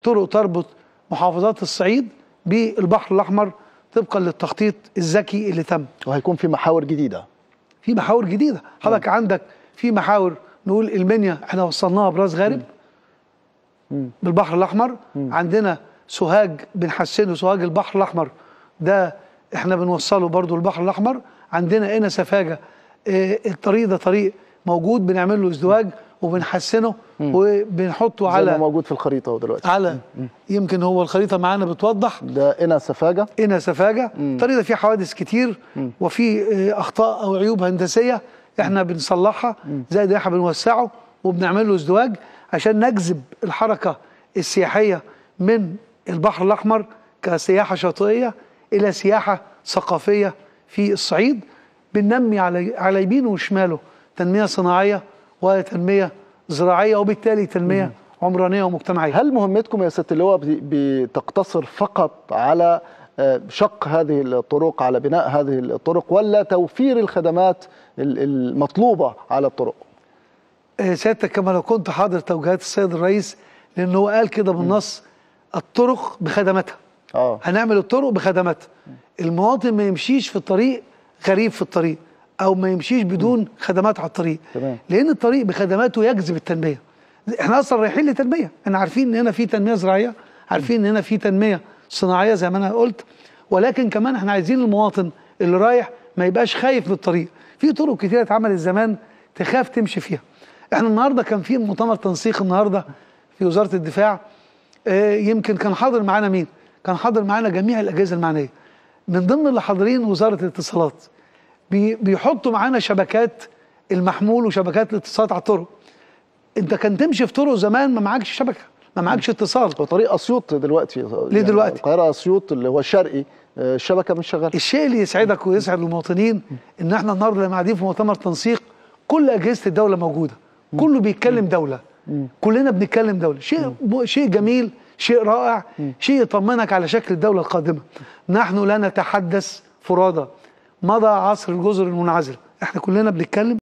طرق تربط محافظات الصعيد بالبحر الاحمر طبقا للتخطيط الذكي اللي تم وهيكون في محاور جديده في محاور جديده حضرتك عندك في محاور نقول المنيا احنا وصلناها براس غارب بالبحر الاحمر عندنا سوهاج بنحسنه سوهاج البحر الاحمر ده احنا بنوصله برضو البحر الاحمر عندنا هنا سفاجه اه الطريق ده طريق موجود بنعمل له ازدواج وبنحسنه وبنحطه زي ما على موجود في الخريطه دلوقتي على يمكن هو الخريطه معانا بتوضح ده هنا سفاجه هنا سفاجه الطريق ده فيه حوادث كتير وفي آه، اخطاء او عيوب هندسيه احنا بنصلحها زائد ان احنا بنوسعه وبنعمل له ازدواج عشان نجذب الحركه السياحيه من البحر الاحمر كسياحه شاطئيه الى سياحه ثقافيه في الصعيد بننمي على على يمينه وشماله تنميه صناعيه وتنميه زراعيه وبالتالي تنميه عمرانيه ومجتمعيه هل مهمتكم يا ست اللواء بت- بتقتصر فقط على آه، شق هذه الطرق على بناء هذه الطرق ولا توفير الخدمات ال- المطلوبه على الطرق آه، سيادتك كما لو كنت حاضر توجيهات السيد الرئيس لأنه هو قال كده بالنص الطرق بخدماتها اه هنعمل الطرق بخدماتها المواطن ما يمشيش في الطريق غريب في الطريق أو ما يمشيش بدون خدمات على الطريق تمام. لأن الطريق بخدماته يجذب التنمية احنا أصلا رايحين لتنمية احنا عارفين إن هنا في تنمية زراعية عارفين إن هنا في تنمية صناعية زي ما أنا قلت ولكن كمان احنا عايزين المواطن اللي رايح ما يبقاش خايف من الطريق في طرق كتيرة اتعملت زمان تخاف تمشي فيها احنا النهارده كان في مؤتمر تنسيق النهارده في وزاره الدفاع اه يمكن كان حاضر معانا مين؟ كان حاضر معانا جميع الاجهزه المعنيه من ضمن اللي حاضرين وزاره الاتصالات بي بيحطوا معانا شبكات المحمول وشبكات الاتصالات على الطرق انت كان تمشي في طرق زمان ما معكش شبكه ما معكش اتصال هو طريق اسيوط دلوقتي ليه دلوقتي؟ القاهره اسيوط اللي هو الشرقي آه، الشبكه مش شغاله الشيء اللي يسعدك ويسعد المواطنين ان احنا النهارده لما قاعدين في مؤتمر تنسيق كل اجهزه الدوله موجوده كله بيتكلم دوله كلنا بنتكلم دوله شيء شيء جميل شيء رائع شيء يطمنك على شكل الدوله القادمه نحن لا نتحدث فرادى مضى عصر الجزر المنعزله احنا كلنا بنتكلم